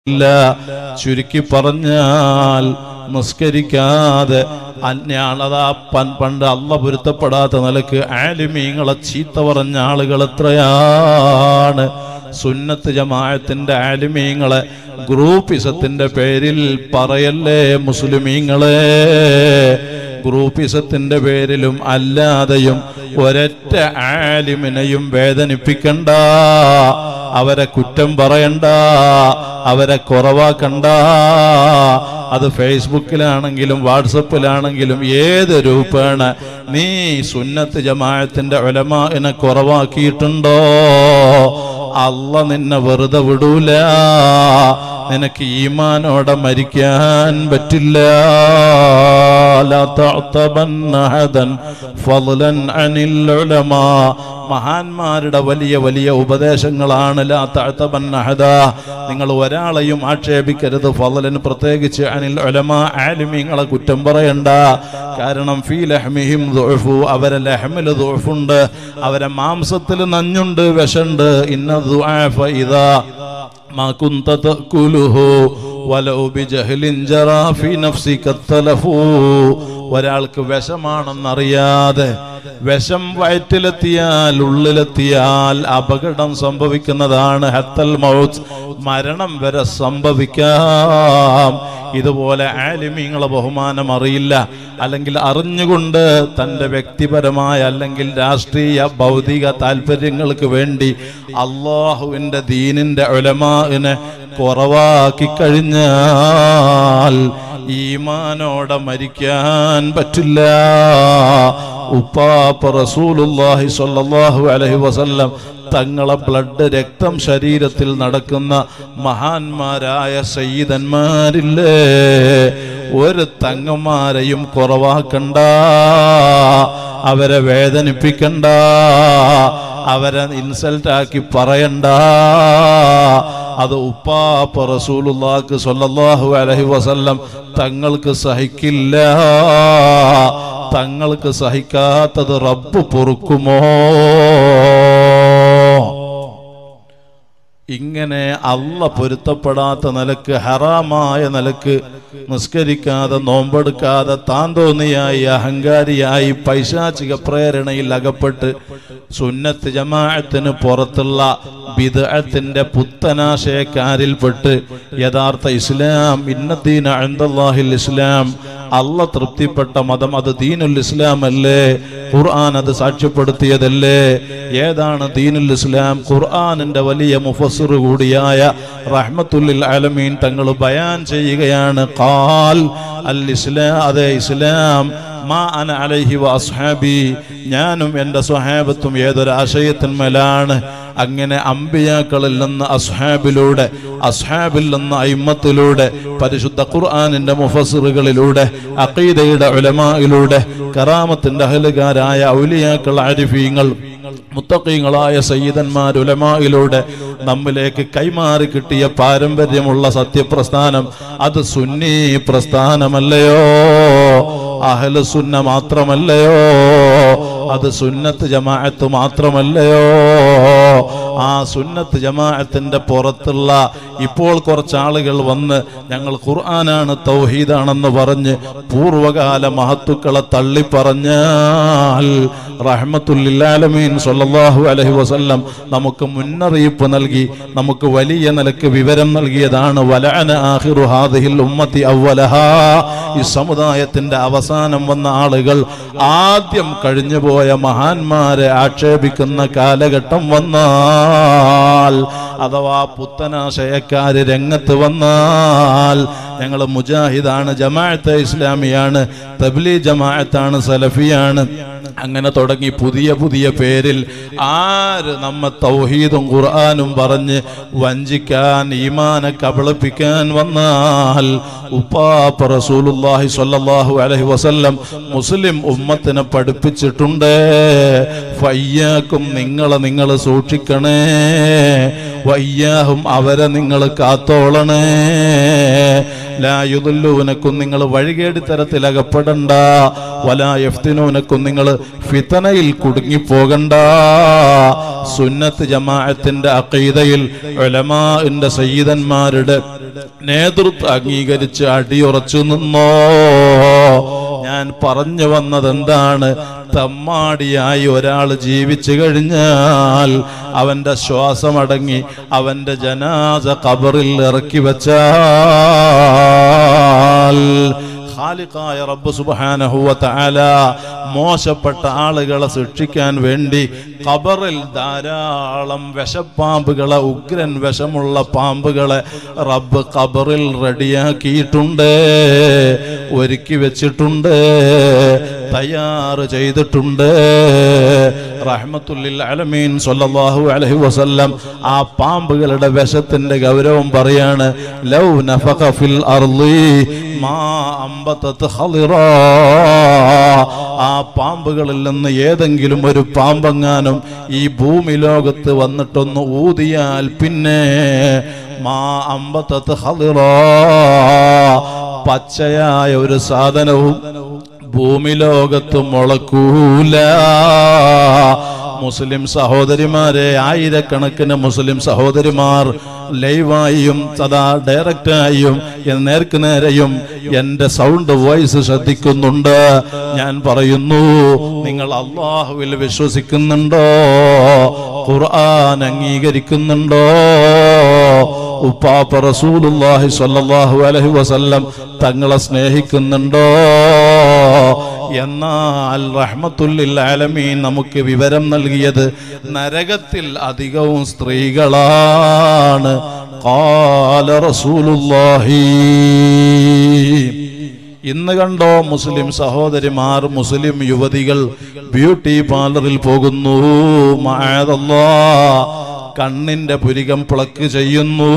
ഇല്ല ചുരുക്കി പറഞ്ഞാൽ നിസ്കരിക്കാതെ അന്യാളതാ പൻ പണ്ട് അല്ല പൊരുത്തപ്പെടാത്ത നിലക്ക് ആലിമീങ്ങളെ ചീത്ത പറഞ്ഞ ആളുകൾ എത്രയാണ് സുന്നത്ത് ജമാഅത്തിന്റെ ആലിമീങ്ങളെ ഗ്രൂപ്പിസത്തിന്റെ പേരിൽ പറയല്ലേ മുസ്ലിമീങ്ങളെ ഗ്രൂപ്പിസത്തിന്റെ പേരിലും അല്ലാതെയും ഒരൊറ്റ ആലിമിനെയും വേദനിപ്പിക്കണ്ട അവരെ കുറ്റം പറയണ്ട അവരെ കുറവാക്കണ്ട അത് ഫേസ്ബുക്കിലാണെങ്കിലും വാട്സപ്പിലാണെങ്കിലും ഏത് രൂപേണ നീ സുന്നത്ത് ജമാഅത്തിന്റെ ഉലമാനെ കുറവാക്കിയിട്ടുണ്ടോ അല്ല നിന്നെ വെറുതെ വിടൂല നിനക്ക് ഈമാനോടെ മരിക്കാൻ പറ്റില്ല لا تعتبن أحدا فضلا عن العلماء മഹാന്മാരുടെ വലിയ വലിയ ഉപദേശങ്ങളാണ് ലാ തഅതബൻ അഹദ നിങ്ങൾ ഒരാളെയും ആക്ഷേപിക്കരുത് ഫളലൻ പ്രത്യേകിച്ച് അനിൽ ഉലമ ആലിമീങ്ങളെ കുറ്റം പറയണ്ട കാരണം ഫീ ലഹ്മിഹിം ദുഅഫു അവരെ ലഹ്മിൽ ദുഅഫുണ്ട് അവരെ മാംസത്തിൽ നഞ്ഞുണ്ട് വിഷണ്ട് ഇന്ന ദുആഫ ഇദാ ما كنت تأكله ولو بجهل جرى في نفسك التلف ഒരാൾക്ക് വിഷമാണെന്നറിയാതെ വിഷം വയറ്റിലെത്തിയാൽ ഉള്ളിലെത്തിയാൽ അപകടം സംഭവിക്കുന്നതാണ് ഹത്തൽ മൗത്ത് മരണം വരെ സംഭവിക്കാം ഇതുപോലെ ആലിമീങ്ങളെ ബഹുമാനം അറിയില്ല അല്ലെങ്കിൽ അറിഞ്ഞുകൊണ്ട് തൻ്റെ വ്യക്തിപരമായ അല്ലെങ്കിൽ രാഷ്ട്രീയ ഭൗതിക താല്പര്യങ്ങൾക്ക് വേണ്ടി അള്ളാഹുവിൻ്റെ ദീനിൻ്റെ ഉലമാനെ കുറവാക്കി കഴിഞ്ഞാൽ ഈമാനോടെ മരിക്കാൻ പറ്റില്ല ഉപ്പാപ്പ റസൂലുള്ളാഹി സ്വല്ലല്ലാഹു അലൈഹി വസല്ലം തങ്ങളെ ബ്ലഡ് രക്തം ശരീരത്തിൽ നടക്കുന്ന മഹാന്മാരായ സയ്യിദന്മാരില്ലേ ഒരു തങ്ങന്മാരെയും കുറവാക്കണ്ട അവരെ വേദനിപ്പിക്കണ്ട അവരെ ഇൻസൾട്ടാക്കി പറയണ്ട അത് ഉപ്പാപ്പ റസൂലുള്ളാഹിക്ക് സ്വല്ലല്ലാഹു അലൈഹി വസല്ലം തങ്ങൾക്ക് സഹിക്കില്ല തങ്ങൾക്ക് സഹിക്കാത്തത് റബ്ബ് പൊറുക്കുമോ ഇങ്ങനെ അല്ല പൊരുത്തപ്പെടാത്ത നിലക്ക് ഹറാമായ നിലക്ക് നിസ്കരിക്കാതെ നോമ്പെടുക്കാതെ താൻ തോന്നിയായി അഹങ്കാരിയായി പൈശാചിക പ്രേരണയിൽ അകപ്പെട്ട് സുന്നത്ത് ജമാഅത്തിന് പുറത്തുള്ള ബിദ്അത്തിന്റെ പുത്തനാശയക്കാരിൽപ്പെട്ട് യഥാർത്ഥ ഇസ്ലാം ഇന്നദ്ദീന അൻദല്ലാഹിൽ ഇസ്ലാം അല്ല തൃപ്തിപ്പെട്ട മതം അത് ദീനുൽ ഇസ്ലാം അല്ലേ ഖുർആൻ അത് സാക്ഷ്യപ്പെടുത്തിയതല്ലേ ഏതാണ് ദീനുൽ ഇസ്ലാം ഖുർആനിന്റെ വലിയ മുഫസ്സിർ കൂടിയായ റഹ്മത്തുല്ലിൽ ആലമീൻ തങ്ങൾ ബയാൻ ചെയ്യുകയാണ് ഖാൽ അൽ ഇസ്ലാം അതെ ഇസ്ലാം മാ അന അലൈഹി വ അസ്ഹാബി ഞാനും എൻ്റെ സ്വഹാബത്തും ഏതൊരു ആശയത്തിന്മേലാണ് അങ്ങനെ അമ്പിയാക്കളിൽ നിന്ന് അസ്ഹാബിലൂടെ അസ്ഹാബിൽ നിന്ന് അയിമത്തിലൂടെ പരിശുദ്ധ ഖുർആാനിന്റെ മുഫസിറുകളിലൂടെ അഖീദയുടെ ഉലമായിലൂടെ കറാമത്തിന്റെ അഹലുകാരായ ഔലിയാക്കൾ ആരിഫീങ്ങൾ മുത്തക്കീങ്ങളായ സയ്യിദന്മാർ ഉലമായിലൂടെ നമ്മിലേക്ക് കൈമാറി കിട്ടിയ പാരമ്പര്യമുള്ള സത്യപ്രസ്ഥാനം അത് സുന്നി പ്രസ്ഥാനമല്ലയോ അഹല് സുന്ന മാത്രമല്ലയോ അത് സുന്നത്ത് ജമാഅത്ത് മാത്രമല്ലയോ ആ സുന്നത്ത് ജമാഅത്തിന്റെ പുറത്തുള്ള ഇപ്പോൾ കുറച്ച് ആളുകൾ വന്ന് ഞങ്ങൾ ഖുർആനാണ് തൗഹീദാണെന്ന് പറഞ്ഞ് പൂർവകാല മഹത്തുക്കളെ തള്ളി പറഞ്ഞാൽ റഹ്മത്തുല്ലാലമീൻ സല്ലല്ലാഹു അലൈഹി വസല്ലം നമുക്ക് മുന്നറിയിപ്പ് നൽകി നമുക്ക് വലിയ നിലക്ക് വിവരം നൽകിയതാണ് വലഅന ആഖിറു ഹാദിഹിൽ ഉമ്മത്തി അവലഹാ ഈ സമുദായത്തിന്റെ അവസാനം വന്ന ആളുകൾ ആദ്യം കഴിഞ്ഞുപോയ മഹാന്മാരെ ആക്ഷേപിക്കുന്ന കാലഘട്ടം വന്നാൽ അഥവാ പുത്തനാശയക്കാര് രംഗത്ത് വന്നാൽ ഞങ്ങൾ മുജാഹിദാണ് ജമാഅത്തെ ഇസ്ലാമിയാണ് തബ്ലീ ജമാഅത്താണ് സലഫിയാണ് അങ്ങനെ തുടങ്ങി പുതിയ പുതിയ പേരിൽ ആര് നമ്മ തൗഹീദും ഖുർആാനും പറഞ്ഞ് വഞ്ചിക്കാൻ ഈമാനെ കബളിപ്പിക്കാൻ വന്നാൽ ഉപ്പാപ്പ റസൂലുള്ളാഹി സ്വല്ലല്ലാഹു അലൈഹി വസല്ലം മുസ്ലിം ഉമ്മത്തിനെ പഠിപ്പിച്ചിട്ടുണ്ട് ഫയ്യാക്കും നിങ്ങളെ നിങ്ങൾ സൂക്ഷിക്കണേ വയ്യാഹും അവരെ നിങ്ങൾ കാത്തോളണേ ലായുദല്ലൂനക്കും നിങ്ങൾ വഴികേടി തരത്തിൽ അകപ്പെടണ്ട വലാ യഫ്തിനൂനക്കും നിങ്ങൾ ഫിതനയിൽ കുടുങ്ങിപ്പോകണ്ട സുന്നത്ത് ജമാഅത്തിന്റെ അഖീദയിൽ ഉലമാന്റെ സയ്യിദന്മാരുടെ നേതൃത്വം അംഗീകരിച്ച് അടിയുറച്ചു നിന്നോ ഞാൻ പറഞ്ഞു വന്നത് എന്താണ് തമ്മാടിയായി ഒരാൾ ജീവിച്ചു കഴിഞ്ഞാൽ അവന്റെ ശ്വാസമടങ്ങി അവന്റെ ജനാസ കബറിൽ ഇറക്കി വെച്ചാൽ ഖാലിഖായ റബ്ബ് സുബ്ഹാനഹു വ തആല മോശപ്പെട്ട ആളുകളെ ശിക്ഷിക്കാൻ വേണ്ടി ഖബറിൽ ധാരാളം വിഷപ്പാമ്പുകളെ ഉഗ്രൻ വിഷമുള്ള പാമ്പുകളെ റബ്ബ് ഖബറിൽ റെഡിയാക്കിയിട്ടുണ്ട് ഒരുക്കി വെച്ചിട്ടുണ്ട് തയ്യാറ് ചെയ്തിട്ടുണ്ട് റഹ്മത്തുല്ലിൽ അലമീൻ സല്ലല്ലാഹു അലൈഹി വസല്ലം ആ പാമ്പുകളുടെ വിഷത്തിന്റെ ഗൗരവം പറയാണ് ലൗ നഫഖ ഫിൽ അർളി മാ അമ്പത്തത് ഖളിറാ ആ പാമ്പുകളിൽ നിന്ന് ഏതെങ്കിലും ഒരു പാമ്പെങ്ങാനും ഈ ഭൂമി ലോകത്ത് വന്നിട്ടൊന്ന് ഊതിയാൽ പിന്നെ മാ അമ്പത്തത് ഖളിറാ പച്ചയായ ഒരു സാധനവും ഭൂമി ലോകത്ത് മുളക്കൂല മുസ്ലിം സഹോദരിമാരെ ആയിരക്കണക്കിന് മുസ്ലിം സഹോദരിമാർ ലൈവായും സദാ ഡയറക്റ്റായും നേർക്ക് നേരെയും എൻ്റെ സൗണ്ട് വോയിസ് ശ്രദ്ധിക്കുന്നുണ്ട് ഞാൻ പറയുന്നു നിങ്ങൾ അള്ളാഹുവിൽ വിശ്വസിക്കുന്നുണ്ടോ ഖുർആൻ അംഗീകരിക്കുന്നുണ്ടോ ഉപ്പാപ്പ റസൂലുള്ളാഹി സ്വല്ലല്ലാഹു അലൈഹി വസല്ലം തങ്ങളെ സ്നേഹിക്കുന്നുണ്ടോ എന്നാൽ റഹ്മത്തുല്ലിൽ ആലമീൻ നമുക്ക് വിവരം നൽകിയത് നരകത്തിൽ അധികവും സ്ത്രീകളാണ് ഖാല റസൂലുള്ളാഹി ഇന്ന് കണ്ടോ മുസ്ലിം സഹോദരിമാർ മുസ്ലിം യുവതികൾ ബ്യൂട്ടി പാർലറിൽ പോകുന്നു മഅദല്ലാ കണ്ണിന്റെ പുരികം പ്ലക്ക് ചെയ്യുന്നു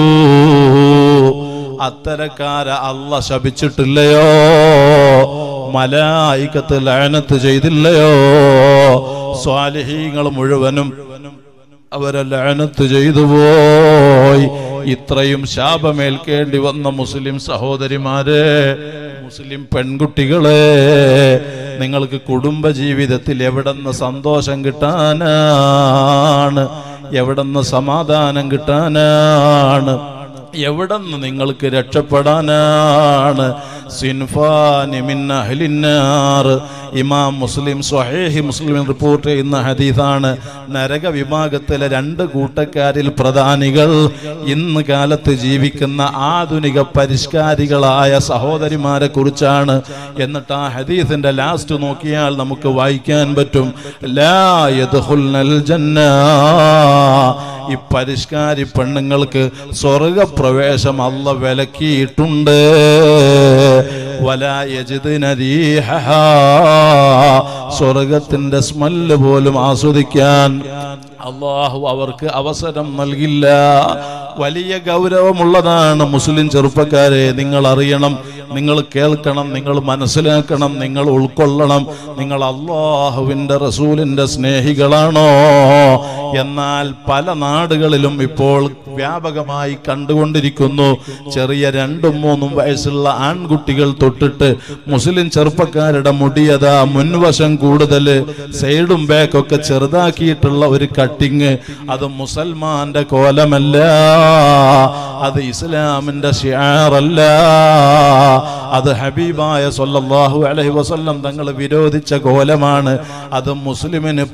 അത്തരക്കാരെ അല്ല ശപിച്ചിട്ടില്ലയോ മലായിക്കത്ത് ലയനത്ത് ചെയ്തില്ലയോ സ്വാലിഹീങ്ങൾ മുഴുവനും അവരെ ലയനത്ത് ചെയ്തു പോയി ഇത്രയും ശാപമേൽക്കേണ്ടി വന്ന മുസ്ലിം സഹോദരിമാരെ മുസ്ലിം പെൺകുട്ടികളെ നിങ്ങൾക്ക് കുടുംബ ജീവിതത്തിൽ എവിടെന്ന് സന്തോഷം കിട്ടാനാണ് എവിടെന്ന് സമാധാനം കിട്ടാനാണ് എവിടെന്ന് നിങ്ങൾക്ക് രക്ഷപ്പെടാനാണ് സിൻഫാനി മിൻ അഹ്ലിന്നാർ ഇമാം മുസ്ലിം സ്വഹേഹി മുസ്ലിം റിപ്പോർട്ട് ചെയ്യുന്ന ഹദീസാണ് നരക വിഭാഗത്തിലെ രണ്ട് കൂട്ടക്കാരിൽ പ്രധാനികൾ ഇന്ന് കാലത്ത് ജീവിക്കുന്ന ആധുനിക പരിഷ്കാരികളായ സഹോദരിമാരെ കുറിച്ചാണ് എന്നിട്ട് ആ ഹദീസിന്റെ ലാസ്റ്റ് നോക്കിയാൽ നമുക്ക് വായിക്കാൻ പറ്റും ലാ യദ്ഖുൽനൽ ജന്ന ഈ പരിഷ്കാരി പെണ്ണുങ്ങൾക്ക് സ്വർഗപ്രവേശം അല്ല വിലക്കിയിട്ടുണ്ട് വല യജിദ്ന റീഹഹാ. സ്വർഗത്തിന്റെ സ്മെല്ല് പോലും ആസ്വദിക്കാൻ അള്ളാഹു അവർക്ക് അവസരം നൽകില്ല വലിയ ഗൗരവമുള്ളതാണ് മുസ്ലിം ചെറുപ്പക്കാരെ നിങ്ങൾ അറിയണം നിങ്ങൾ കേൾക്കണം നിങ്ങൾ മനസ്സിലാക്കണം നിങ്ങൾ ഉൾക്കൊള്ളണം നിങ്ങൾ അള്ളാഹുവിൻ്റെ റസൂലിൻ്റെ സ്നേഹികളാണോ എന്നാൽ പല നാടുകളിലും ഇപ്പോൾ വ്യാപകമായി കണ്ടുകൊണ്ടിരിക്കുന്നു ചെറിയ രണ്ടും മൂന്നും വയസ്സുള്ള ആൺകുട്ടികൾ തൊട്ടിട്ട് മുസ്ലിം ചെറുപ്പക്കാരുടെ മുടിയതാ മുൻവശം കൂടുതൽ സൈഡും ബാക്കൊക്കെ ചെറുതാക്കിയിട്ടുള്ള ഒരു കട്ടിങ് അത് മുസൽമാന്റെ കോലമല്ല അത് ഇസ്ലാമിന്റെ ഷിയാറല്ല അത് ഹബീബായ സല്ലല്ലാഹു അലൈഹി വസല്ലം തങ്ങൾ വിരോധിച്ച കോലമാണ് അത് മുസ്ലിമിന്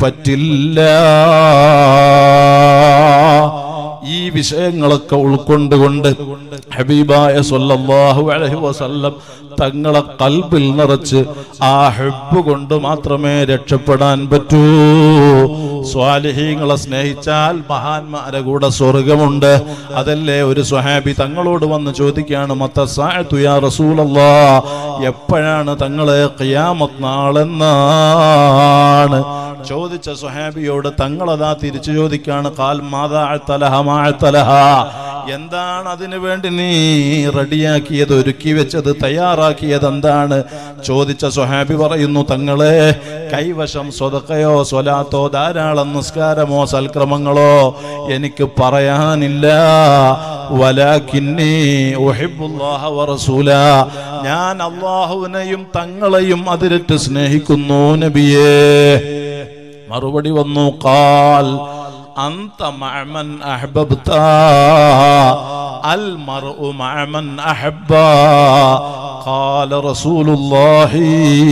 പറ്റില്ല ഈ വിഷയങ്ങളൊക്കെ ഉൾക്കൊണ്ടുകൊണ്ട് ഹബീബായ സല്ലല്ലാഹു അലൈഹി വസല്ലം തങ്ങളെ കൽബിൽ നിറച്ച് ആ ഹെബ് കൊണ്ട് മാത്രമേ രക്ഷപ്പെടാൻ പറ്റൂ സ്വാലിഹീങ്ങളെ സ്നേഹിച്ചാൽ മഹാന്മാരെ കൂടെ സ്വർഗമുണ്ട് അതല്ലേ ഒരു സ്വഹാബി തങ്ങളോട് വന്ന് ചോദിക്കുകയാണ് മത്തസാഅത്തു യാ റസൂലല്ലാ എപ്പോഴാണ് തങ്ങളെ ഖിയാമത്ത് നാളെന്നാണ് ചോദിച്ച സുഹാബിയോട് തങ്ങളതാ തിരിച്ചു ചോദിക്കാണ് കാൽ മാതാ തലഹ മാഴത്തലഹ എന്താണ് അതിനു വേണ്ടി നീ റെഡിയാക്കിയത് ഒരുക്കി വെച്ചത് തയ്യാറാക്കിയത് എന്താണ് ചോദിച്ച സുഹാബി പറയുന്നു തങ്ങളെ കൈവശം സ്വതക്കയോ സ്വലാത്തോ ധാരാളം നിസ്കാരമോ സൽക്രമങ്ങളോ എനിക്ക് പറയാനില്ല വലാകിന്നി ഉഹിബ്ബുല്ലാഹ വറസൂല ഞാൻ അള്ളാഹുവിനെയും തങ്ങളെയും അതിരറ്റ് സ്നേഹിക്കുന്നു നബിയേ മറുപടി വന്നു കാൽ അന്ത മഅമൻ അഹ്ബബ്ത അൽ മർഉ മഅമൻ അഹബ്ബ ഖാല റസൂലുള്ളാഹി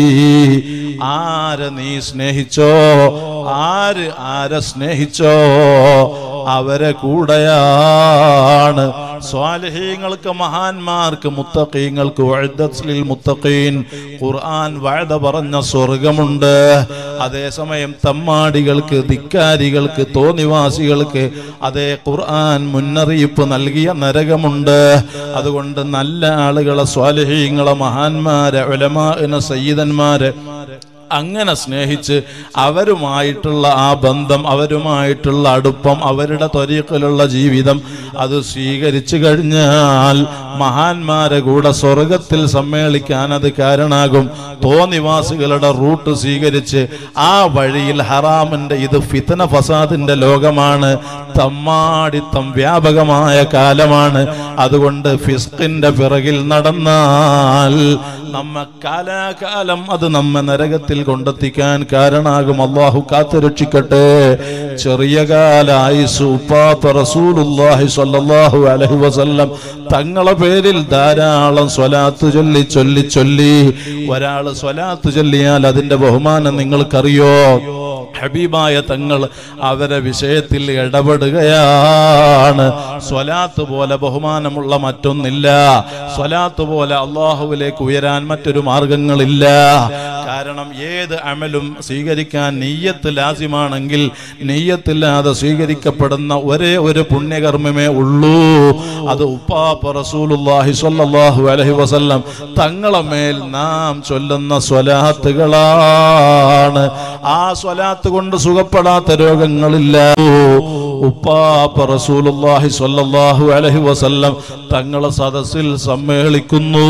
ആരെ നീ സ്നേഹിച്ചോ ആര് ആരെ സ്നേഹിച്ചോ അവരെ കൂടെയാണ് സ്വാലിഹീങ്ങൾക്ക് മഹാന്മാർക്ക് മുത്തഖീങ്ങൾക്ക് വഅദത്ലിൽ മുത്തഖീൻ ഖുർആൻ വഅദ പറഞ്ഞ സ്വർഗമുണ്ട് അതേസമയം തമ്മാടികൾക്ക് ധിക്കാരികൾക്ക് തോന്നിവാസികൾക്ക് അതേ ഖുർആൻ മുന്നറിയിപ്പ് നൽകിയ നരകമുണ്ട് അതുകൊണ്ട് നല്ല ആളുകളെ സ്വാലിഹീങ്ങളെ മഹാന്മാരെ ഉലമാന സയ്യിദന്മാരെ അങ്ങനെ സ്നേഹിച്ച് അവരുമായിട്ടുള്ള ആ ബന്ധം അവരുമായിട്ടുള്ള അടുപ്പം അവരുടെ ത്വരീക്കിലുള്ള ജീവിതം അത് സ്വീകരിച്ചു കഴിഞ്ഞാൽ മഹാന്മാരെ കൂടെ സ്വർഗത്തിൽ സമ്മേളിക്കാൻ അത് കാരണാകും തോന്നിവാസികളുടെ റൂട്ട് സ്വീകരിച്ച് ആ വഴിയിൽ ഹറാമിന്റെ ഇത് ഫിത്തന ഫസാദിന്റെ ലോകമാണ് തമ്മാടിത്തം വ്യാപകമായ കാലമാണ് അതുകൊണ്ട് ഫിസ്കിന്റെ പിറകിൽ നടന്നാൽ നമ്മ കാലാകാലം അത് നമ്മെ നരകത്തിൽ കൊണ്ടെത്തിക്കാൻ കാരണാകും അള്ളാഹു കാത്തുരക്ഷിക്കട്ടെ ചെറിയ കാലായുസ് ഉപ്പാപ്പ റസൂലുള്ളാഹി സ്വല്ലല്ലാഹു അലൈഹി വസല്ലം തങ്ങളെ പേരിൽ ധാരാളം സ്വലാത്ത് ചൊല്ലി ചൊല്ലി ചൊല്ലി ഒരാൾ സ്വലാത്ത് ചൊല്ലിയാൽ അതിന്റെ ബഹുമാനം നിങ്ങൾക്കറിയോ ഹബീബായ തങ്ങൾ അവരെ വിഷയത്തിൽ ഇടപെടുകയാണ് സ്വലാത്ത് പോലെ ബഹുമാനമുള്ള മറ്റൊന്നില്ല സ്വലാത്ത് പോലെ അള്ളാഹുവിലേക്ക് ഉയരാൻ മറ്റൊരു മാർഗങ്ങളില്ല കാരണം ഏത് അമലും സ്വീകരിക്കാൻ നെയ്യത്ത് ലാസിമാണെങ്കിൽ നെയ്യത്തില്ലാതെ സ്വീകരിക്കപ്പെടുന്ന ഒരേ ഒരു പുണ്യകർമ്മമേ ഉള്ളൂ അത് ഉപ്പാപ്പ റസൂലുള്ളാഹി സ്വല്ലല്ലാഹു അലൈഹി വസല്ലം തങ്ങളെ മേൽ നാം ചൊല്ലുന്ന സ്വലാത്തുകളാണ് ആ സ്വലാത്ത് കൊണ്ട് സുഖപ്പെടാത്ത രോഗങ്ങളില്ല ഉപ്പാപ്പ റസൂലുള്ളാഹി സ്വല്ലല്ലാഹു അലൈഹി വസല്ലം തങ്ങളെ സദസ്സിൽ സമ്മേളിക്കുന്നു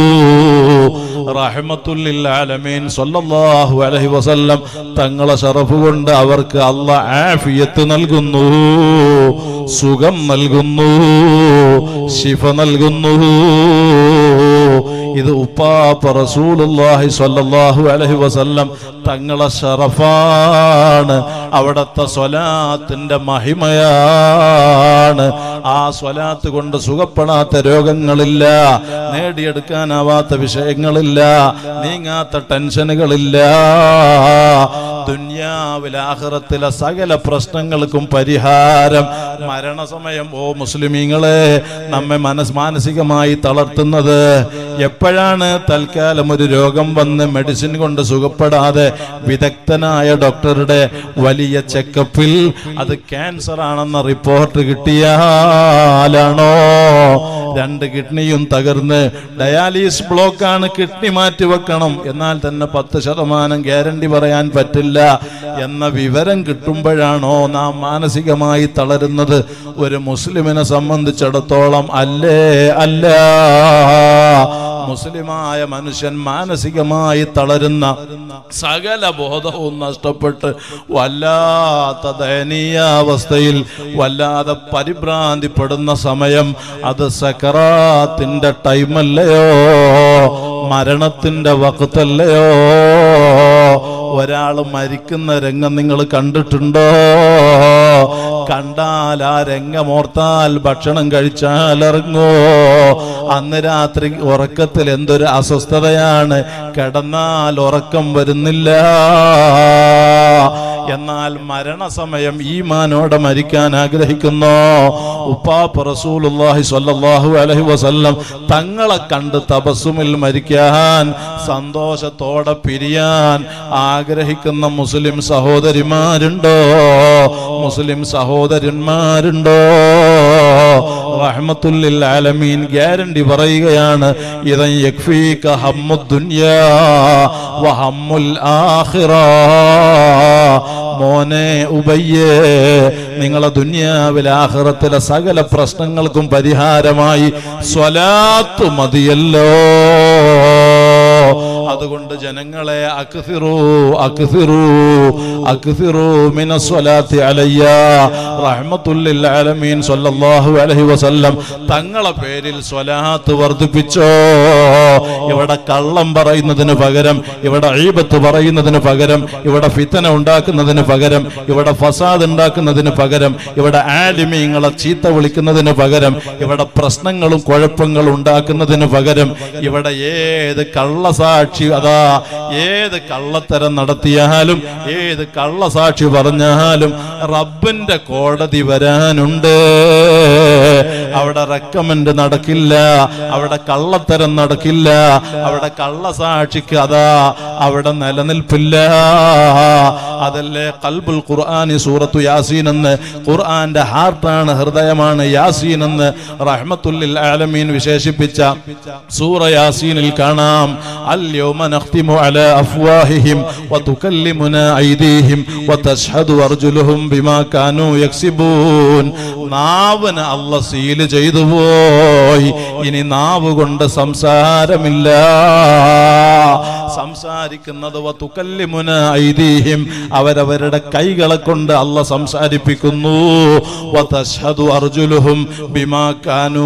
റഹ്മത്തുല്ലിൽ ആലമീൻ സ്വല്ലല്ലാഹു അലൈഹി വസല്ലം തങ്ങളെ ഷറഫ് കൊണ്ട് അവർക്ക് അല്ല ആഫിയത്ത് നൽകുന്നു സുഖം നൽകുന്നു ശിഫ നൽകുന്നു ഇത് ഉപ്പാപ്പ റസൂലുള്ളാഹി സ്വല്ലല്ലാഹു അലൈഹി വസല്ലം തങ്ങളെ ഷറഫാണ് അവിടത്തെ സ്വലാത്തിന്റെ മഹിമയാണ് ആ സ്വലാത്ത് കൊണ്ട് സുഖപ്പെടാത്ത രോഗങ്ങളില്ല നേടിയെടുക്കാനാവാത്ത വിഷയങ്ങളില്ല നീങ്ങാത്ത ടെൻഷനുകളില്ല ദുന്യാവിലെ ആഹ്റത്തിലെ സകല പ്രശ്നങ്ങൾക്കും പരിഹാരം മരണസമയം ഓ മുസ്ലിമീങ്ങളെ നമ്മെ മനസ് മാനസികമായി തളർത്തുന്നത് എപ്പോഴാണ് തൽക്കാലം ഒരു രോഗം വന്ന് മെഡിസിൻ കൊണ്ട് സുഖപ്പെടാതെ വിദഗ്ധനായ ഡോക്ടറുടെ വലിയ ചെക്കപ്പിൽ അത് ക്യാൻസർ ആണെന്ന റിപ്പോർട്ട് കിട്ടിയാലാണോ രണ്ട് കിഡ്നിയും തകർന്ന് ഡയാലിസിസ് ബ്ലോക്കാണ് കിഡ്നി മാറ്റി വെക്കണം എന്നാൽ തന്നെ പത്ത് ശതമാനം ഗ്യാരണ്ടി പറയാൻ പറ്റില്ല എന്ന വിവരം കിട്ടുമ്പോഴാണോ നാം മാനസികമായി തളരുന്നത് ഒരു മുസ്ലിമിനെ സംബന്ധിച്ചിടത്തോളം അല്ലേ അല്ല മുസ്ലിമായ മനുഷ്യൻ മാനസികമായി തളരുന്ന സകല ബോധവും നഷ്ടപ്പെട്ട് വല്ലാത്ത ദയനീയാവസ്ഥയിൽ വല്ലാതെ പരിഭ്രാന്തിപ്പെടുന്ന സമയം അത് സക്കറാത്തിന്റെ ടൈമല്ലയോ മരണത്തിന്റെ വക്കത്തല്ലയോ ഒരാൾ മരിക്കുന്ന രംഗം നിങ്ങൾ കണ്ടിട്ടുണ്ടോ കണ്ടാൽ ആ രംഗമോർത്താൽ ഭക്ഷണം കഴിച്ചാൽ ഇറങ്ങോ അന്ന് രാത്രി ഉറക്കത്തിൽ എന്തൊരു അസ്വസ്ഥതയാണ് കിടന്നാൽ ഉറക്കം വരുന്നില്ല എന്നാൽ മരണസമയം ഈമാനോടെ മരിക്കാൻ ആഗ്രഹിക്കുന്നു ഉപ്പാപ്പ റസൂലുള്ളാഹി സ്വല്ലല്ലാഹു അലൈഹി വസല്ലം തങ്ങളെ കണ്ട് തപസ്സുമിൽ മരിക്കാൻ സന്തോഷത്തോടെ പിരിയാൻ ആഗ്രഹിക്കുന്ന മുസ്ലിം സഹോദരിമാരുണ്ടോ മുസ്ലിം സഹോദരന്മാരുണ്ടോ റഹ്മത്തുല്ലിൽ ആലമീൻ ഗ്യാരണ്ടി പറയുകയാണ് ഇതൻ യക്ഫീക ഹമ്മുദ് ദുനിയാ വഹമ്മുൽ ആഖിറ മോനെ ഉബയ്യേ നിങ്ങളെ ദുനിയാവിലെ ആഖിറത്തിലെ സകല പ്രശ്നങ്ങൾക്കും പരിഹാരമായി സ്വലാത്ത് മതിയല്ലോ അതുകൊണ്ട് ജനങ്ങളെ അക്സിറു അക്സിറു അക്സിറു മിന സ്വലാത്തി അലയ്യ റഹ്മത്തുല്ലിൽ ആലമീൻ സ്വല്ലല്ലാഹു അലൈഹി വസല്ലം തങ്ങളെ പേരിൽ സ്വലാത്ത് വർദ്ധിപ്പിച്ചോ ഇവിടെ കള്ളം പറയുന്നതിന് പകരം ഇവിടെ ഈബത്ത് പറയുന്നതിന് പകരം ഇവിടെ ഫിത്തന ഉണ്ടാക്കുന്നതിന് പകരം ഇവിടെ ഫസാദ് ഉണ്ടാക്കുന്നതിന് പകരം ഇവിടെ ആലിമീങ്ങളെ ചീത്ത വിളിക്കുന്നതിന് പകരം ഇവിടെ പ്രശ്നങ്ങളും കുഴപ്പങ്ങളും ഉണ്ടാക്കുന്നതിന് പകരം ഇവിടെ ഏത് കള്ളസാക്ഷി അതാ ഏത് കള്ളത്തരം നടത്തിയാലും ഏത് കള്ളസാക്ഷി പറഞ്ഞാലും റബ്ബിന്റെ കോടതി വരാനുണ്ട് അവിടെ റെക്കമെന്റ് നടക്കില്ല അവിടെ കള്ളത്തരം നടക്കില്ല അവിടെ കള്ളസാക്ഷിക്ക് അതാ അവിടെ നിലനിൽപ്പില്ല അതല്ലേ കൽബുൽ ഖുർആാനി സൂറത്തു യാസീൻ എന്ന് ഖുർആന്റെ ഹാർട്ടാണ് ഹൃദയമാണ് യാസീൻ എന്ന് റഹ്മത്തുല്ലിൽ ആലമീൻ വിശേഷിപ്പിച്ച സൂറ യാസീനിൽ കാണാം اليوم نختم على أفواههم وتكلمنا أيديهم وتشهد أرجلهم بما كانوا يكسبون നാവിന് അല്ല സീല് ചെയ്തു പോയി ഇനി നാവ് കൊണ്ട് സംസാരമില്ല സംസാരിക്കുന്നത് വതുകല്ലിമുന ഐദീഹിം അവരവരുടെ കൈകളെ കൊണ്ട് അല്ല സംസാരിപ്പിക്കുന്നു വതശ്ഹദു അർജുലുഹും ബിമാ കാനൂ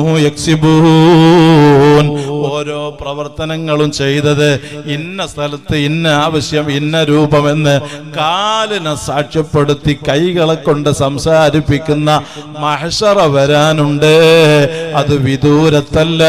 യക്സിബൂൻ ഓരോ പ്രവർത്തനങ്ങളും ചെയ്തത് ഇന്ന സ്ഥലത്ത് ഇന്ന ആവശ്യം ഇന്ന രൂപമെന്ന് കാലിനെ സാക്ഷ്യപ്പെടുത്തി കൈകളെ കൊണ്ട് സംസാരിപ്പിക്കുന്ന മഹഷറ വരാനുണ്ട് അത് വിദൂരത്തല്ല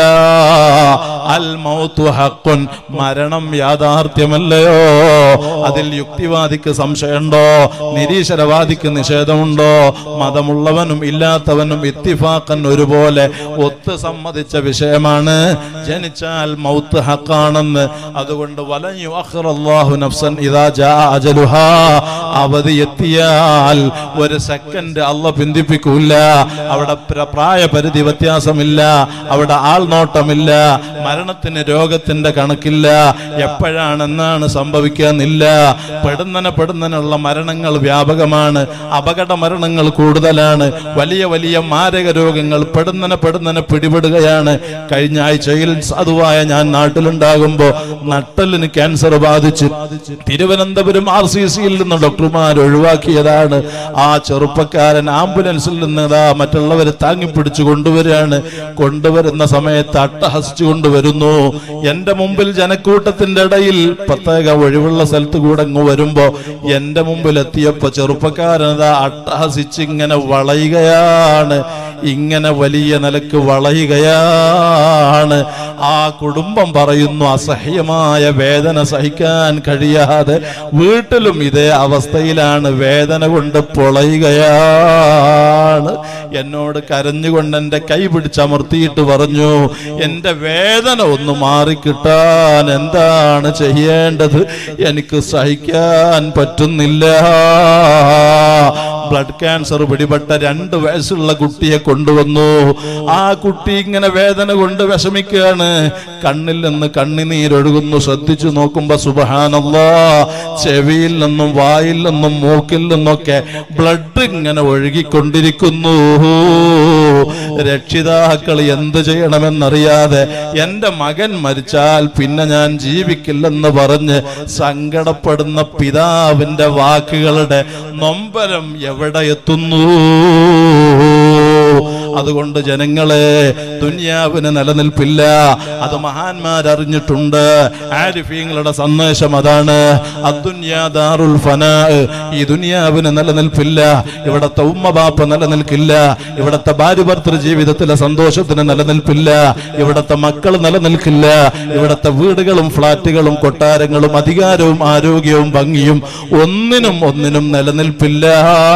അൽ മൗത്തു ഹക്കുൻ മരണം യാഥാർത്ഥ്യമല്ലയോ അതിൽ യുക്തിവാദിക്ക് സംശയമുണ്ടോ നിരീശ്വരവാദിക്ക് നിഷേധമുണ്ടോ മതമുള്ളവനും ഇല്ലാത്തവനും ഇത്തിഫാക്കൻ ഒരുപോലെ ഒത്ത് സമ്മതിച്ച വിഷയമാണ് ജനിച്ചാൽ മൗത്ത് ഹക്കാണെന്ന് അതുകൊണ്ട് വലഞ്ഞു അഖ്റല്ലാഹു നഫ്സൻ ഇദാ ജാ അജലുഹാ അവധി എത്തിയാൽ ഒരു സെക്കൻഡ് അല്ല പിന്തിപ്പിക്കൂല അവിടെ പ്ര- പ്രായപരിധി വ്യത്യാസമില്ല അവിടെ ആൾനോട്ടമില്ല മരണത്തിന് രോഗത്തിന്റെ കണക്കില്ല എപ്പോഴാണെന്നാണ് സംഭവിക്കാന്നില്ല പെടുന്നന പെടുന്നനുള്ള മരണങ്ങൾ വ്യാപകമാണ് അപകട മരണങ്ങൾ കൂടുതലാണ് വലിയ വലിയ മാരക രോഗങ്ങൾ പെടുന്നന പെടുന്നന പിടിപെടുകയാണ് കഴിഞ്ഞ ആഴ്ചയിൽ സാധുവായ ഞാൻ നാട്ടിലുണ്ടാകുമ്പോ നട്ടലിന് ക്യാൻസർ ബാധിച്ച് തിരുവനന്തപുരം ആർ സി സിയിൽ നിന്ന് ഡോക്ടർമാർ ഒഴിവാക്കിയതാണ് ആ ചെറുപ്പക്കാരൻ ആംബുലൻസിൽ നിന്ന് ഇതാ മറ്റുള്ളവരെ താങ്ങിപ്പിടിച്ചു കൊണ്ടുവരികയാണ് കൊണ്ടുവരുന്ന സമയത്ത് അട്ടഹസിച്ചു കൊണ്ടുവരുന്നു എന്റെ മുമ്പിൽ ജനക്കൂട്ടത്തിന്റെ ഇടയിൽ പ്രത്യേക ഒഴിവുള്ള സ്ഥലത്ത് കൂടെ അങ്ങ് വരുമ്പോ എന്റെ മുമ്പിൽ എത്തിയപ്പോ ചെറുപ്പക്കാരൻ ഇതാ അട്ടഹസിച്ച് ഇങ്ങനെ വളയുകയാണ് ഇങ്ങനെ വലിയ നിലക്ക് വളയുകയാണ് ആ കുടുംബം പറയുന്നു അസഹ്യമായ വേദന സഹിക്കാൻ കഴിയാതെ വീട്ടിലും ഇതേ അവസ്ഥയിലാണ് വേദന കൊണ്ട് പൊളയുകയാണ് എന്നോട് കരഞ്ഞുകൊണ്ട് എൻ്റെ കൈ പിടിച്ചമർത്തിയിട്ട് പറഞ്ഞു എൻ്റെ വേദന ഒന്ന് മാറിക്കിട്ടാൻ എന്താണ് ചെയ്യേണ്ടത് എനിക്ക് സഹിക്കാൻ പറ്റുന്നില്ല ബ്ലഡ് ക്യാൻസർ പിടിപെട്ട രണ്ട് വയസ്സുള്ള കുട്ടിയെ കൊണ്ടുവന്നു ആ കുട്ടി ഇങ്ങനെ വേദന കൊണ്ട് വിഷമിക്കുകയാണ് കണ്ണിൽ നിന്ന് കണ്ണിനീരൊഴുകുന്നു ശ്രദ്ധിച്ചു നോക്കുമ്പോ സുബഹാനല്ലാ ചെവിയിൽ നിന്നും വായിൽ നിന്നും മൂക്കിൽ നിന്നൊക്കെ ബ്ലഡ് ഇങ്ങനെ ഒഴുകിക്കൊണ്ടിരിക്കുന്നു രക്ഷിതാക്കൾ എന്ത് ചെയ്യണമെന്നറിയാതെ എന്റെ മകൻ മരിച്ചാൽ പിന്നെ ഞാൻ ജീവിക്കില്ലെന്ന് പറഞ്ഞ് സങ്കടപ്പെടുന്ന പിതാവിന്റെ വാക്കുകളുടെ നൊമ്പരം എവിടെ എത്തുന്നു അതുകൊണ്ട് ജനങ്ങളെ ദുന്യാവിന് നിലനിൽപ്പില്ല അത് മഹാന്മാർ അറിഞ്ഞിട്ടുണ്ട് ആരിഫീങ്ങളുടെ സന്ദേശം അതാണ് അദ്ദുന്യാ ദാറുൽ ഫനാ ഈ ദുനിയാവിന് നിലനിൽപ്പില്ല ഇവിടത്തെ ഉമ്മ ബാപ്പ നിലനിൽക്കില്ല ഇവിടത്തെ ഭാര്യ ഭർത്തൃ ജീവിതത്തിലെ സന്തോഷത്തിന് നിലനിൽപ്പില്ല ഇവിടത്തെ മക്കൾ നിലനിൽക്കില്ല ഇവിടത്തെ വീടുകളും ഫ്ലാറ്റുകളും കൊട്ടാരങ്ങളും അധികാരവും ആരോഗ്യവും ഭംഗിയും ഒന്നിനും ഒന്നിനും നിലനിൽപ്പില്ല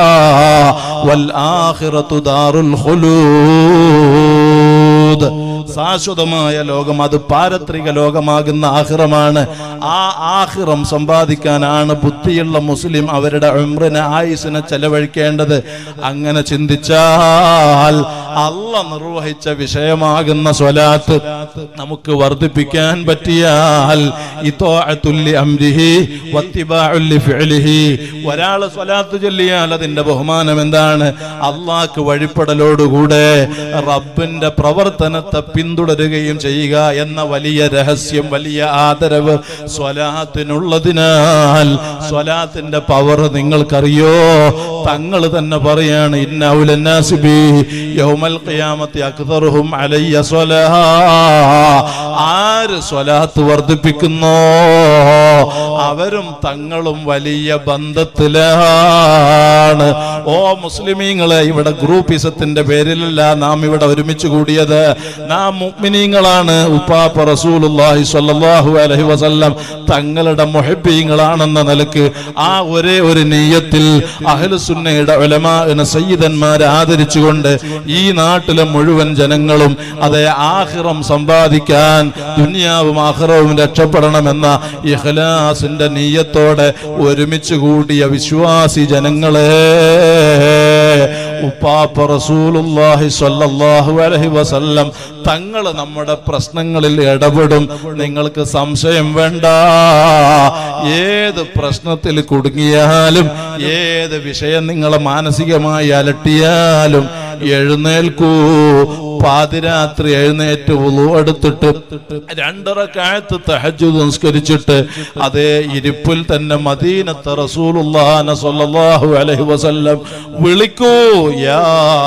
വൽ ആഖിറത്തു ദാറുൽ ഖുലൂദ് ശാശ്വതമായ ലോകം അത് പാരത്രിക ലോകമാകുന്ന ആഹിറമാണ് ആ ആഹിറം സമ്പാദിക്കാനാണ് ബുദ്ധിയുള്ള മുസ്ലിം അവരുടെ ഉംറിനെ ആയുസിനെ ചെലവഴിക്കേണ്ടത് അങ്ങനെ ചിന്തിച്ചാൽ അല്ല നിർവഹിച്ച വിഷയമാകുന്ന സ്വലാത്ത് നമുക്ക് വർദ്ധിപ്പിക്കാൻ പറ്റിയാൽ ഇതോഅത്തുല്ലി അംരിഹി വത്തിബാഉല്ലി ഫിഅലിഹി ഒരാൾ സ്വലാത്ത് ചൊല്ലിയാൽ അതിന്റെ ബഹുമാനം എന്താണ് അള്ളാഹ്ക്ക് വഴിപ്പെടലോടുകൂടെ റബ്ബിന്റെ പ്രവർത്തനത്തെ പിന്തുടരുകയും ചെയ്യുക എന്ന വലിയ രഹസ്യം വലിയ ആദരവ് സ്വലാത്തിനുള്ളതിനാൽ സ്വലാത്തിന്റെ പവർ നിങ്ങൾക്കറിയോ തങ്ങൾ തന്നെ പറയാണ് ഇന്നൗലന്നാസിബി യൗമൽ ഖിയാമത്തി അക്തറുഹും അലയ്യ സ്വലാ ആര് സ്വലാത്ത് വർദ്ധിപ്പിക്കുന്നോ അവരും തങ്ങളും വലിയ ബന്ധത്തിലാണ് ഓ മുസ്ലിമീങ്ങളെ ഇവിടെ ഗ്രൂപ്പിസത്തിന്റെ പേരിലല്ല നാം ഇവിടെ ഒരുമിച്ച് കൂടിയത് നാം മുഅ്മിനീങ്ങളാണ് ഉപ്പാപ്പ റസൂലുള്ളാഹി സ്വല്ലല്ലാഹു അലൈഹി വസല്ലം തങ്ങളുടെ മുഹബ്ബീങ്ങളാണെന്ന നിലക്ക് ആ ഒരേ ഒരു നെയ്യത്തിൽ അഹ്ലുസുന്നയുടെ ഉലമാന സയ്യിദന്മാരെ ആദരിച്ചുകൊണ്ട് ഈ നാട്ടിലെ മുഴുവൻ ജനങ്ങളും അതേ ആഹിറം സമ്പാദിക്കാൻ ദുനിയാവും ആഹിറവും രക്ഷപ്പെടണമെന്ന ഇഖ്ലാസിന്റെ നീയത്തോടെ ഒരുമിച്ച് കൂടിയ വിശ്വാസി ജനങ്ങളെ ഉപ്പാപ്പ റസൂലുള്ളാഹി സ്വല്ലല്ലാഹു അലൈഹി വസല്ലം തങ്ങൾ നമ്മുടെ പ്രശ്നങ്ങളിൽ ഇടപെടും നിങ്ങൾക്ക് സംശയം വേണ്ട ഏത് പ്രശ്നത്തിൽ കുടുങ്ങിയാലും ഏത് വിഷയം നിങ്ങളെ മാനസികമായി അലട്ടിയാലും എഴുന്നേൽക്കൂ പാതിരാത്രി എഴുന്നേറ്റ് ഉളു എടുത്തിട്ട് രണ്ടര കാലത്ത് തഹജ് സംസ്കരിച്ചിട്ട് അതേ ഇരിപ്പിൽ തന്നെ മദീനത്തെ റസൂലുള്ളാന സ്വല്ലല്ലാഹു അലൈഹി വസല്ലം വിളിക്കൂ യാ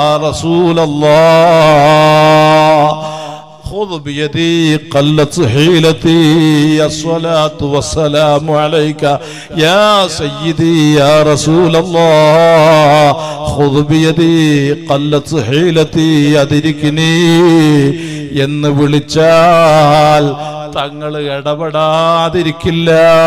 റസൂലല്ലാഹ് خذ بيدي قلت حيلتي الصلاة والسلام عليك يا سيدي يا رسول الله خذ بيدي قلت حيلتي أدركني എന്ന് വിളിച്ചാൽ തങ്ങൾ ഇടപെടാതിരിക്കില്ല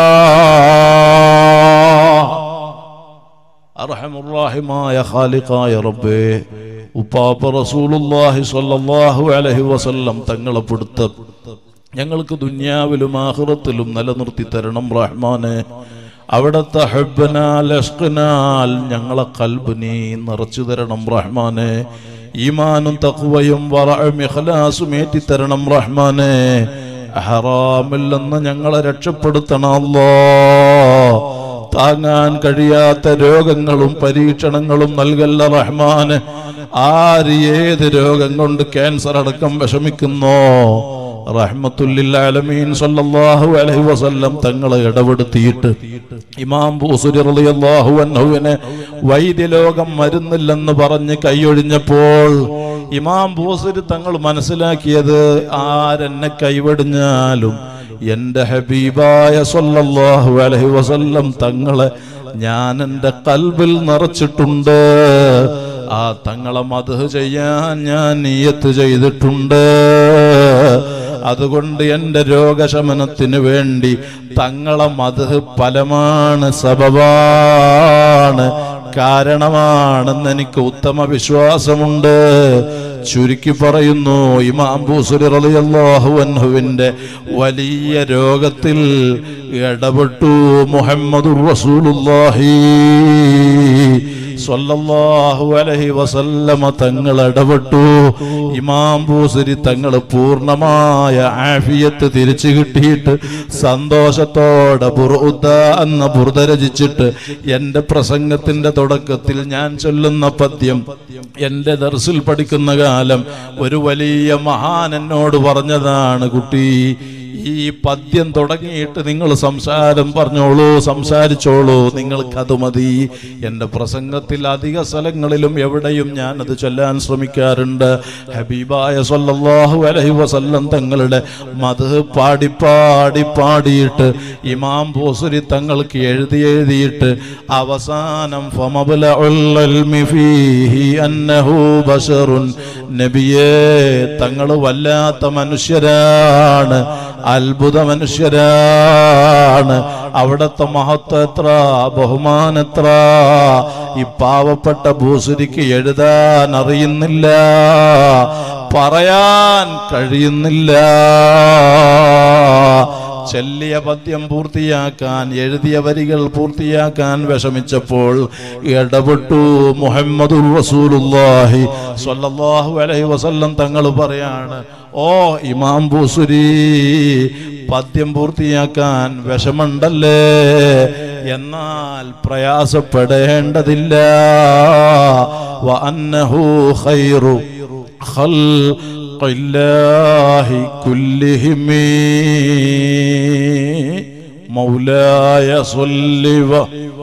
അർഹമുറാഹിമായ ഖാലിഖായ റബ്ബേ ഉപ്പാപ്പ റസൂലുള്ളാഹി സ്വല്ലല്ലാഹു അലൈഹി വസല്ലം തങ്ങളെ പിടുത്തം ഞങ്ങൾക്ക് ദുന്യാവിലും ആഖിറത്തിലും നിലനിർത്തി തരണം റഹ്മാനെ അവിടത്തെ ഹബ്ബനാൽ അഷ്കനാൽ ഞങ്ങളെ കൽബ് നീ നിറച്ചു തരണം റഹ്മാനെ ഈമാനും തഖ്വയും വറഅും ഇഖ്ലാസും ഏറ്റി തരണം റഹ്മാനെ ഹറാമിൽ നിന്ന് ഞങ്ങളെ രക്ഷപ്പെടുത്തണം അല്ലാ താങ്ങാൻ കഴിയാത്ത രോഗങ്ങളും പരീക്ഷണങ്ങളും നൽകല്ല റഹ്മാന് ആര് ഏത് രോഗം കൊണ്ട് ക്യാൻസർ അടക്കം വിഷമിക്കുന്നോ റഹ്മത്തുല്ലാലമീൻ സല്ലല്ലാഹു അലൈഹി വസല്ലം തങ്ങളെ ഇടപെടുത്തിയിട്ട് ഇമാം ബൂസുരി റളിയല്ലാഹു അൻഹുവിനെ വൈദ്യലോകം മരുന്നില്ലെന്ന് പറഞ്ഞ് കൈയൊഴിഞ്ഞപ്പോൾ ഇമാം ബൂസുരി തങ്ങൾ മനസ്സിലാക്കിയത് ആരെന്നെ കൈവെടിഞ്ഞാലും എന്റെ ഹബീബായ സല്ലല്ലാഹു അലൈഹി വസല്ലം തങ്ങളെ ഞാൻ എൻ്റെ കൽബിൽ നിറച്ചിട്ടുണ്ട് ആ തങ്ങളെ മധു ചെയ്യാൻ ഞാൻ നീയത്ത് ചെയ്തിട്ടുണ്ട് അതുകൊണ്ട് എൻ്റെ രോഗശമനത്തിന് വേണ്ടി തങ്ങളെ മധു ഫലമാണ് സബബാണ് കാരണമാണെന്ന് എനിക്ക് ഉത്തമ വിശ്വാസമുണ്ട് ചുരുക്കി പറയുന്നു ഇമാം ബൂസുരി റളിയല്ലാഹു അൻഹുവിന്റെ വലിയ രോഗത്തിൽ ഇടപെട്ടു മുഹമ്മദുർ റസൂലുള്ളാഹി സ്വല്ലല്ലാഹു അലൈഹി വസല്ലമ തങ്ങൾ ഇടപെട്ടു ഇമാം ബൂസരി തങ്ങൾ പൂർണ്ണമായ ആഫിയത്ത് തിരിച്ചു കിട്ടിയിട്ട് സന്തോഷത്തോടെ ബുറുദ എന്ന ബുറുദ രചിച്ചിട്ട് എന്റെ പ്രസംഗത്തിന്റെ തുടക്കത്തിൽ ഞാൻ ചൊല്ലുന്ന പദ്യം എന്റെ ദർസിൽ പഠിക്കുന്ന കാലം ഒരു വലിയ മഹാൻ എന്നോട് പറഞ്ഞതാണ് കുട്ടി ഈ പദ്യം തുടങ്ങിയിട്ട് നിങ്ങൾ സംസാരം പറഞ്ഞോളൂ സംസാരിച്ചോളൂ നിങ്ങൾക്കത് മതി എൻ്റെ പ്രസംഗത്തിൽ അധിക സ്ഥലങ്ങളിലും എവിടെയും ഞാൻ അത് ചൊല്ലാൻ ശ്രമിക്കാറുണ്ട് ഹബീബായ സല്ലല്ലാഹു അലൈഹി വസല്ലം തങ്ങളുടെ മത് പാടി പാടി പാടിയിട്ട് ഇമാം ബോസുരി തങ്ങൾക്ക് എഴുതി എഴുതിയിട്ട് അവസാനം ഫമബ്ലഉൽ ഇൽമി ഫീഹി അന്നഹു ബശറുൻ നബിയേ തങ്ങൾ വല്ലാത്ത മനുഷ്യരാണ് അത്ഭുത മനുഷ്യരാണ് അവിടുത്തെ മഹത്വം എത്ര ബഹുമാനത്ര ഈ പാവപ്പെട്ട ഭൂസുരിക്ക് എഴുതാൻ അറിയുന്നില്ല പറയാൻ കഴിയുന്നില്ല ചെല്ലിയ പദ്യം പൂർത്തിയാക്കാൻ എഴുതിയ വരികൾ പൂർത്തിയാക്കാൻ വിഷമിച്ചപ്പോൾ ഇടപെട്ടു മുഹമ്മദ് റസൂലുള്ളാഹി സ്വല്ലല്ലാഹു അലൈഹി വസല്ലം തങ്ങൾ പറയാണ് ഓ ഇമാം ബൂസുരി പദ്യം പൂർത്തിയാക്കാൻ വിഷമുണ്ടല്ലേ എന്നാൽ പ്രയാസപ്പെടേണ്ടതില്ല വ അന്നഹു ഖൈറു خلق الله كلهم مولاي صل و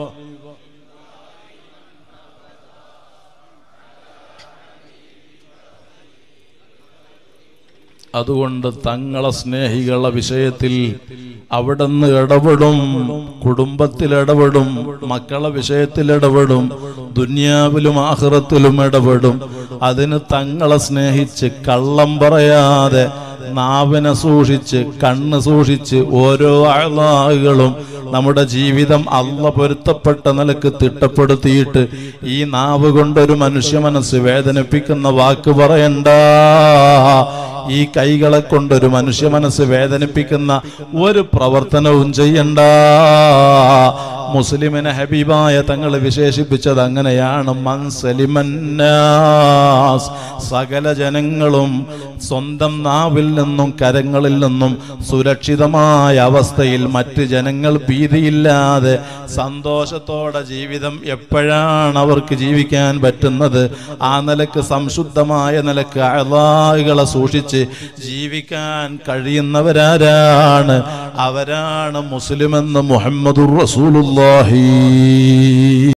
അതുകൊണ്ട് തങ്ങളെ സ്നേഹികളുടെ വിഷയത്തിൽ അവിടുന്ന് ഇടപെടും കുടുംബത്തിൽ ഇടപെടും മക്കളെ വിഷയത്തിൽ ഇടപെടും ദുന്യാവിലും ആഹ്റത്തിലും ഇടപെടും അതിന് തങ്ങളെ സ്നേഹിച്ച് കള്ളം പറയാതെ നാവിനെ സൂക്ഷിച്ച് കണ്ണ് സൂക്ഷിച്ച് ഓരോ ആളുകളും നമ്മുടെ ജീവിതം അള്ള പൊരുത്തപ്പെട്ട നിലക്ക് തിട്ടപ്പെടുത്തിയിട്ട് ഈ നാവ് കൊണ്ടൊരു മനുഷ്യ മനസ്സ് വേദനിപ്പിക്കുന്ന വാക്ക് പറയണ്ട ഈ കൈകളെ കൊണ്ടൊരു മനുഷ്യ മനസ്സ് വേദനിപ്പിക്കുന്ന ഒരു പ്രവർത്തനവും ചെയ്യണ്ട മുസ്ലിമിനെ ഹബീബായ തങ്ങൾ വിശേഷിപ്പിച്ചത് അങ്ങനെയാണ് മൻസലിമന്നാസ് സകല ജനങ്ങളും സ്വന്തം നാവിൽ നിന്നും കരങ്ങളിൽ നിന്നും സുരക്ഷിതമായ അവസ്ഥയിൽ മറ്റ് ജനങ്ങൾ ഭീതിയില്ലാതെ സന്തോഷത്തോടെ ജീവിതം എപ്പോഴാണ് അവർക്ക് ജീവിക്കാൻ പറ്റുന്നത് ആ നിലക്ക് സംശുദ്ധമായ നിലക്ക് അളാഹുകളെ സൂക്ഷിച്ച് ജീവിക്കാൻ കഴിയുന്നവരാരാണ് അവരാണ് മുസ്ലിമെന്ന് മുഹമ്മദുർ റസൂലുള്ളാഹി